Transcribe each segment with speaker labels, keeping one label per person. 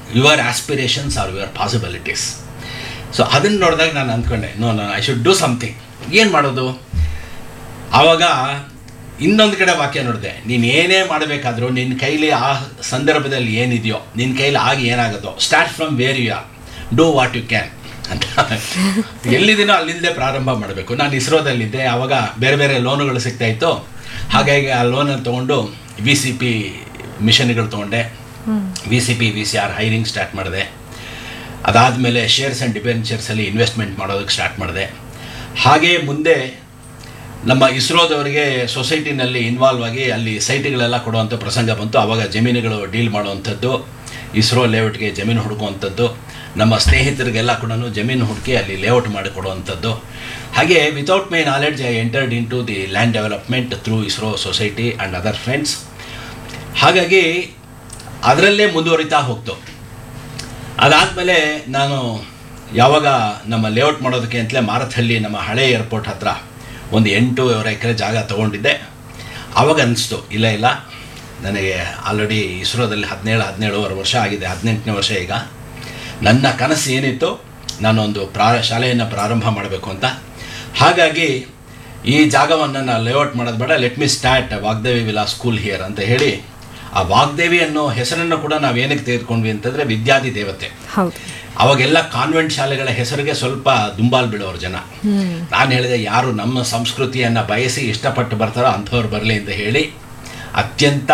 Speaker 1: Your aspirations are your possibilities so ಅದನ್ನು ನೋಡಿದಾಗ ನಾನು ಅಂದ್ಕೊಂಡೆ no no I should do something ಏನು ಮಾಡೋದು ಆವಾಗ ಇನ್ನೊಂದು ಕಡೆ ವಾಕ್ಯ ನೋಡಿದೆ ನೀನು ಏನೇ ಮಾಡಬೇಕಾದ್ರೂ ನಿನ್ನ ಕೈಲಿ ಆ ಸಂದರ್ಭದಲ್ಲಿ ಏನಿದೆಯೋ ನಿನ್ನ ಕೈಲಿ ಆಗಿ ಏನಾಗುತ್ತೋ start from where you are do what you can ಅಂತ ಎಲ್ಲಿದ್ದೀನೋ ಅಲ್ಲಿಂದಲೇ ಪ್ರಾರಂಭ ಮಾಡಬೇಕು ನಾನು ಇಸ್ರೋದಲ್ಲಿದ್ದೆ ಆವಾಗ ಬೇರೆ ಬೇರೆ ಲೋನುಗಳು ಸಿಗ್ತಾ ಇತ್ತು ಹಾಗಾಗಿ ಆ ಲೋನನ್ನು ತೊಗೊಂಡು ವಿ ಸಿ ಪಿ ಮಿಷನ್ಗಳು ತೊಗೊಂಡೆ V C P V C R hiring start ಮಾಡಿದೆ ಅದಾದಮೇಲೆ ಶೇರ್ಸ್ ಆ್ಯಂಡ್ ಡಿಬೆಂಚರ್ಸಲ್ಲಿ ಇನ್ವೆಸ್ಟ್ಮೆಂಟ್ ಮಾಡೋದಕ್ಕೆ ಸ್ಟಾರ್ಟ್ ಮಾಡಿದೆ ಹಾಗೆ ಮುಂದೆ ನಮ್ಮ ಇಸ್ರೋದವರಿಗೆ ಸೊಸೈಟಿನಲ್ಲಿ ಇನ್ವಾಲ್ವ್ ಆಗಿ ಅಲ್ಲಿ ಸೈಟ್ಗಳೆಲ್ಲ ಕೊಡುವಂಥ ಪ್ರಸಂಗ ಬಂತು ಆವಾಗ ಜಮೀನುಗಳು ಡೀಲ್ ಮಾಡುವಂಥದ್ದು ಇಸ್ರೋ ಲೇಔಟ್ಗೆ ಜಮೀನು ಹುಡುಕುವಂಥದ್ದು ನಮ್ಮ ಸ್ನೇಹಿತರಿಗೆಲ್ಲ ಕೂಡ ಜಮೀನು ಹುಡುಕಿ ಅಲ್ಲಿ ಲೇಔಟ್ ಮಾಡಿ ಕೊಡುವಂಥದ್ದು ಹಾಗೆ without my knowledge I entered into the land development through ISRO society and other friends ಹಾಗಾಗಿ ಅದರಲ್ಲೇ ಮುಂದುವರಿತಾ ಹೋಗ್ತು ಅದಾದಮೇಲೆ ನಾನು ಯಾವಾಗ ನಮ್ಮ ಲೇಔಟ್ ಮಾಡೋದಕ್ಕೆ ಅಂತಲೇ ಮಾರಥಹಳ್ಳಿ ನಮ್ಮ ಹಳೆ ಏರ್ಪೋರ್ಟ್ ಹತ್ರ ಒಂದು ಎಂಟೂವರೆ ಎಕರೆ ಜಾಗ ತೊಗೊಂಡಿದ್ದೆ ಆವಾಗ ಅನಿಸ್ತು ಇಲ್ಲ ಇಲ್ಲ ನನಗೆ ಆಲ್ರೆಡಿ ಇಸ್ರೋದಲ್ಲಿ ಹದಿನೇಳು ಹದಿನೇಳುವರೆ ವರ್ಷ ಆಗಿದೆ ಹದಿನೆಂಟನೇ ವರ್ಷ ಈಗ ನನ್ನ ಕನಸು ಏನಿತ್ತು ನಾನೊಂದು ಪ್ರಾ ಶಾಲೆಯನ್ನು ಪ್ರಾರಂಭ ಮಾಡಬೇಕು ಅಂತ ಹಾಗಾಗಿ ಈ ಜಾಗವನ್ನು ನಾನು ಲೇಔಟ್ ಮಾಡೋದು ಬೇಡ let me start Vagdevi Vilas school here ಅಂತ ಹೇಳಿ ಆ ವಾಗ್ದೇವಿ ಅನ್ನೋ ಹೆಸರನ್ನು ಕೂಡ ನಾವು ಏನಕ್ಕೆ ತೆಗೆದುಕೊಂಡ್ವಿ ಅಂತಂದರೆ ವಿದ್ಯಾದಿ ದೇವತೆ
Speaker 2: ಹೌದು
Speaker 1: ಅವಾಗೆಲ್ಲ ಕಾನ್ವೆಂಟ್ ಶಾಲೆಗಳ ಹೆಸರಿಗೆ ಸ್ವಲ್ಪ ದುಂಬಾಲ್ ಬೀಳೋರು ಜನ ನಾನು ಹೇಳಿದೆ ಯಾರು ನಮ್ಮ ಸಂಸ್ಕೃತಿಯನ್ನು ಬಯಸಿ ಇಷ್ಟಪಟ್ಟು ಬರ್ತಾರೋ ಅಂಥವ್ರು ಬರಲಿ ಅಂತ ಹೇಳಿ ಅತ್ಯಂತ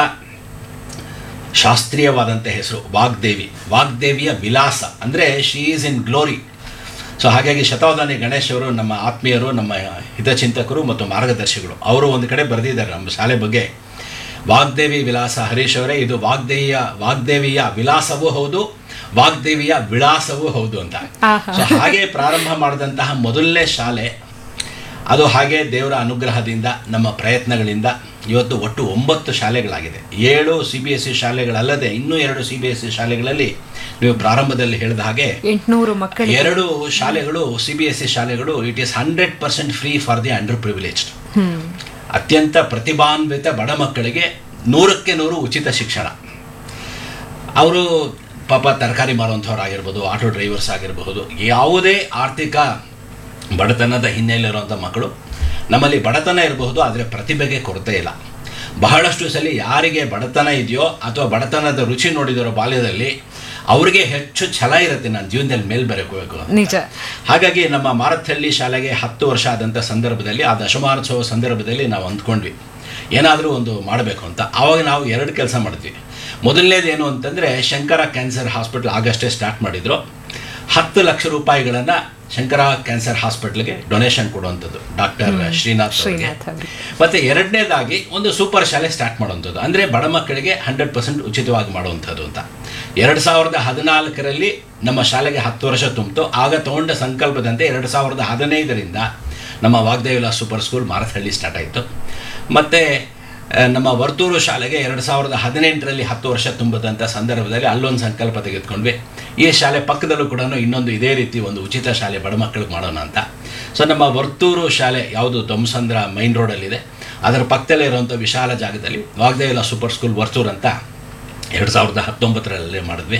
Speaker 1: ಶಾಸ್ತ್ರೀಯವಾದಂಥ ಹೆಸರು ವಾಗ್ದೇವಿ ವಾಗ್ದೇವಿಯ ವಿಲಾಸ ಅಂದರೆ she is in glory so ಹಾಗಾಗಿ ಶತಾವಧಾನಿ ಗಣೇಶ್ ಅವರು ನಮ್ಮ ಆತ್ಮೀಯರು ನಮ್ಮ ಹಿತಚಿಂತಕರು ಮತ್ತು ಮಾರ್ಗದರ್ಶಿಗಳು ಅವರು ಒಂದು ಕಡೆ ಬರೆದಿದ್ದಾರೆ ನಮ್ಮ ಶಾಲೆ ಬಗ್ಗೆ ವಾಗ್ದೇವಿ ವಿಲಾಸ ಹರೀಶ್ ಅವರೇ ಇದು ವಾಗ್ದೇವಿಯ ವಾಗ್ದೇವಿಯ ವಿಲಾಸವೂ ಹೌದು ವಾಗ್ದೇವಿಯ ವಿಳಾಸವೂ ಹೌದು ಅಂತ
Speaker 2: ಆಹಾ.
Speaker 1: ಸೊ ಹಾಗೆ ಪ್ರಾರಂಭ ಮಾಡಿದಂತಹ ಮೊದಲನೇ ಶಾಲೆ ಅದು ಹಾಗೆ ದೇವರ ಅನುಗ್ರಹದಿಂದ ನಮ್ಮ ಪ್ರಯತ್ನಗಳಿಂದ ಇವತ್ತು ಒಟ್ಟು ಒಂಬತ್ತು ಶಾಲೆಗಳಾಗಿದೆ ಏಳು ಸಿ ಬಿ ಎಸ್ ಸಿ ಶಾಲೆಗಳಲ್ಲದೆ ಇನ್ನೂ ಎರಡು ಸಿ ಬಿ ಎಸ್ ಸಿ ಶಾಲೆಗಳಲ್ಲಿ ನೀವು ಪ್ರಾರಂಭದಲ್ಲಿ ಹೇಳಿದ ಹಾಗೆ
Speaker 2: ಎಂಟುನೂರು ಮಕ್ಕಳಿಗೆ
Speaker 1: ಎರಡು ಶಾಲೆಗಳು ಸಿ ಬಿ ಎಸ್ ಸಿ ಶಾಲೆಗಳು it is hundred percent free for the underprivileged
Speaker 2: hmm
Speaker 1: ಅತ್ಯಂತ ಪ್ರತಿಭಾನ್ವಿತ ಬಡ ಮಕ್ಕಳಿಗೆ ನೂರಕ್ಕೆ ನೂರು ಉಚಿತ ಶಿಕ್ಷಣ ಅವರು ಪಾಪ ತರಕಾರಿ ಮಾರುವಂಥವ್ರು ಆಗಿರ್ಬೋದು ಆಟೋ ಡ್ರೈವರ್ಸ್ ಆಗಿರಬಹುದು ಯಾವುದೇ ಆರ್ಥಿಕ ಬಡತನದ ಹಿನ್ನೆಲೆ ಇರುವಂಥ ಮಕ್ಕಳು ನಮ್ಮಲ್ಲಿ ಬಡತನ ಇರಬಹುದು ಆದರೆ ಪ್ರತಿಭೆಗೆ ಕೊರತೆ ಇಲ್ಲ ಬಹಳಷ್ಟು ಸಲ ಯಾರಿಗೆ ಬಡತನ ಇದೆಯೋ ಅಥವಾ ಬಡತನದ ರುಚಿ ನೋಡಿದರೋ ಬಾಲ್ಯದಲ್ಲಿ ಅವರಿಗೆ ಹೆಚ್ಚು ಛಲ ಇರುತ್ತೆ ನಾನು ಜೀವನದಲ್ಲಿ ಮೇಲ್ ಬರಬೇಕು
Speaker 2: ನಿಜ
Speaker 1: ಹಾಗಾಗಿ ನಮ್ಮ ಮಾರಥಹಳ್ಳಿ ಶಾಲೆಗೆ ಹತ್ತು ವರ್ಷ ಆದಂಥ ಸಂದರ್ಭದಲ್ಲಿ ಆ ದಶಮಾನೋತ್ಸವ ಸಂದರ್ಭದಲ್ಲಿ ನಾವು ಅಂದ್ಕೊಂಡ್ವಿ ಏನಾದರೂ ಒಂದು ಮಾಡಬೇಕು ಅಂತ ಆವಾಗ ನಾವು ಎರಡು ಕೆಲಸ ಮಾಡಿದ್ವಿ ಮೊದಲನೇದು ಏನು ಅಂತಂದರೆ ಶಂಕರ ಕ್ಯಾನ್ಸರ್ ಹಾಸ್ಪಿಟಲ್ ಆಗಷ್ಟೇ ಸ್ಟಾರ್ಟ್ ಮಾಡಿದರು ಹತ್ತು ಲಕ್ಷ ರೂಪಾಯಿಗಳನ್ನು ಶಂಕರ ಕ್ಯಾನ್ಸರ್ ಹಾಸ್ಪಿಟ್ಲ್ಗೆ ಡೊನೇಷನ್ ಕೊಡುವಂಥದ್ದು ಡಾಕ್ಟರ್ ಶ್ರೀನಾಥ್ ಅವರಿಗೆ
Speaker 2: ಶ್ರೀನಾಥ್ ಅವ್ರಿಗೆ.
Speaker 1: ಮತ್ತು ಎರಡನೇದಾಗಿ ಒಂದು ಸೂಪರ್ ಶಾಲೆ ಸ್ಟಾರ್ಟ್ ಮಾಡುವಂಥದ್ದು ಅಂದರೆ ಬಡ ಮಕ್ಕಳಿಗೆ ಹಂಡ್ರೆಡ್ ಪರ್ಸೆಂಟ್ ಉಚಿತವಾಗಿ ಮಾಡುವಂಥದ್ದು ಅಂತ ಎರಡು ಸಾವಿರದ ಹದಿನಾಲ್ಕರಲ್ಲಿ ನಮ್ಮ ಶಾಲೆಗೆ ಹತ್ತು ವರ್ಷ ತುಂಬಿತು ಆಗ ತಗೊಂಡ ಸಂಕಲ್ಪದಂತೆ ಎರಡು ಸಾವಿರದ ಹದಿನೈದರಿಂದ ನಮ್ಮ ವಾಗ್ದೇವಿಲ ಸೂಪರ್ ಸ್ಕೂಲ್ ಮಾರಥಹಳ್ಳಿ ಸ್ಟಾರ್ಟ್ ಆಯಿತು ಮತ್ತು ಆ, ನಮ್ಮ ವರ್ತೂರು ಶಾಲೆಗೆ ಎರಡು ಸಾವಿರದ ಹದಿನೆಂಟರಲ್ಲಿ ಹತ್ತು ವರ್ಷ ತುಂಬಿದಂಥ ಸಂದರ್ಭದಲ್ಲಿ ಅಲ್ಲೊಂದು ಸಂಕಲ್ಪ ತೆಗೆದುಕೊಂಡ್ವಿ ಈ ಶಾಲೆ ಪಕ್ಕದಲ್ಲೂ ಕೂಡ ಇನ್ನೊಂದು ಇದೇ ರೀತಿ ಒಂದು ಉಚಿತ ಶಾಲೆ ಬಡ ಮಕ್ಕಳಿಗೆ ಮಾಡೋಣ ಅಂತ ಸೊ ನಮ್ಮ ವರ್ತೂರು ಶಾಲೆ ಯಾವುದು ದೊಮ್ಸಂದ್ರ ಮೈನ್ ರೋಡಲ್ಲಿದೆ ಅದರ ಪಕ್ಕದಲ್ಲೇ ಇರುವಂಥ ವಿಶಾಲ ಜಾಗದಲ್ಲಿ ವಾಗ್ದೇವಿಲ ಸೂಪರ್ ಸ್ಕೂಲ್ ವರ್ತೂರ್ ಅಂತ ಎರಡು ಸಾವಿರದ ಹತ್ತೊಂಬತ್ತರಲ್ಲೇ ಮಾಡಿದ್ವಿ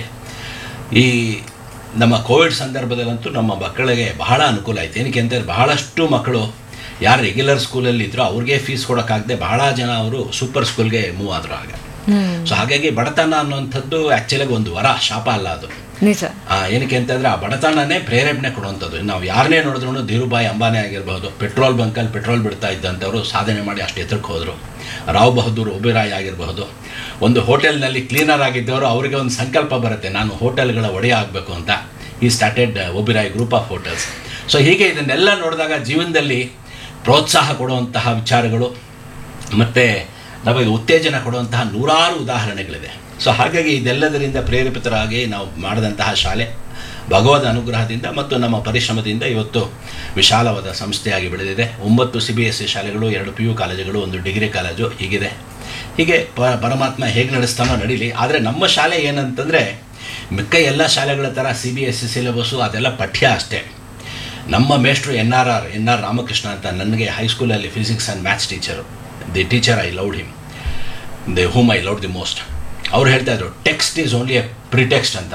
Speaker 1: ಈ ನಮ್ಮ ಕೋವಿಡ್ ಸಂದರ್ಭದಲ್ಲಂತೂ ನಮ್ಮ ಮಕ್ಕಳಿಗೆ ಬಹಳ ಅನುಕೂಲ ಆಯಿತು ಏನಕ್ಕೆ ಅಂತಂದರೆ ಬಹಳಷ್ಟು ಮಕ್ಕಳು ಯಾರು ರೆಗ್ಯುಲರ್ ಸ್ಕೂಲಲ್ಲಿ ಇದ್ರೋ ಅವ್ರಿಗೆ ಫೀಸ್ ಕೊಡೋಕ್ಕಾಗದೆ ಬಹಳ ಜನ ಅವರು ಸೂಪರ್ ಸ್ಕೂಲ್ಗೆ ಮೂವ್ ಆದರು ಆಗ
Speaker 2: ಹ್ಮ್
Speaker 1: ಸೊ ಹಾಗಾಗಿ ಬಡತನ ಅನ್ನುವಂಥದ್ದು ಆ್ಯಕ್ಚುಲಾಗಿ ಒಂದು ವರ ಶಾಪ ಅಲ್ಲ ಅದು
Speaker 2: ನಿಜ
Speaker 1: ಆ, ಏನಕ್ಕೆ ಅಂತಂದರೆ ಆ ಬಡತನನೇ ಪ್ರೇರೇಪಣೆ ಕೊಡುವಂಥದ್ದು ನಾವು ಯಾರನ್ನೇ ನೋಡಿದ್ರು ಧೀರುಭಾಯಿ ಅಂಬಾನಿ ಆಗಿರಬಹುದು ಪೆಟ್ರೋಲ್ ಬಂಕಲ್ಲಿ ಪೆಟ್ರೋಲ್ ಬಿಡ್ತಾ ಇದ್ದಂಥವ್ರು ಸಾಧನೆ ಮಾಡಿ ಅಷ್ಟು ಎತ್ತರಕ್ಕೆ ಹೋದರು ರಾವ್ ಬಹದ್ದೂರ್ ಒಬಿರಾಯ್ ಆಗಿರಬಹುದು ಒಂದು ಹೋಟೆಲ್ನಲ್ಲಿ ಕ್ಲೀನರ್ ಆಗಿದ್ದವರು ಅವರಿಗೆ ಒಂದು ಸಂಕಲ್ಪ ಬರುತ್ತೆ ನಾನು ಹೋಟೆಲ್ಗಳ ಒಡೆಯ ಆಗಬೇಕು ಅಂತ ಈ started Oberoi group of hotels so ಹೀಗೆ ಇದನ್ನೆಲ್ಲ ನೋಡಿದಾಗ ಜೀವನದಲ್ಲಿ ಪ್ರೋತ್ಸಾಹ ಕೊಡುವಂತಹ ವಿಚಾರಗಳು ಮತ್ತು ನಮಗೆ ಉತ್ತೇಜನ ಕೊಡುವಂತಹ ನೂರಾರು ಉದಾಹರಣೆಗಳಿದೆ ಸೊ ಹಾಗಾಗಿ ಇದೆಲ್ಲದರಿಂದ ಪ್ರೇರೇಪಿತರಾಗಿ ನಾವು ಮಾಡಿದಂತಹ ಶಾಲೆ ಭಗವದ್ ಅನುಗ್ರಹದಿಂದ ಮತ್ತು ನಮ್ಮ ಪರಿಶ್ರಮದಿಂದ ಇವತ್ತು ವಿಶಾಲವಾದ ಸಂಸ್ಥೆಯಾಗಿ ಬೆಳೆದಿದೆ ಒಂಬತ್ತು ಸಿ ಬಿ ಎಸ್ ಸಿ ಶಾಲೆಗಳು ಎರಡು ಪಿ ಯು ಕಾಲೇಜುಗಳು ಒಂದು ಡಿಗ್ರಿ ಕಾಲೇಜು ಹೀಗಿದೆ ಹೀಗೆ ಪ ಪರಮಾತ್ಮ ಹೇಗೆ ನಡೆಸ್ತಾನೋ ನಡೀಲಿ ಆದರೆ ನಮ್ಮ ಶಾಲೆ ಏನಂತಂದರೆ ಮಿಕ್ಕ ಎಲ್ಲ ಶಾಲೆಗಳ ಥರ C B S C syllabus ಅದೆಲ್ಲ ಪಠ್ಯ ಅಷ್ಟೇ ನಮ್ಮ ಮೇಷ್ಟ್ರು N R R N R Ramakrishna ಅಂತ ನನಗೆ ಹೈಸ್ಕೂಲಲ್ಲಿ physics and maths teacher the teacher I loved him the whom I loved the most ಅವ್ರು ಹೇಳ್ತಾ ಇದ್ರು text is only a pretext ಅಂತ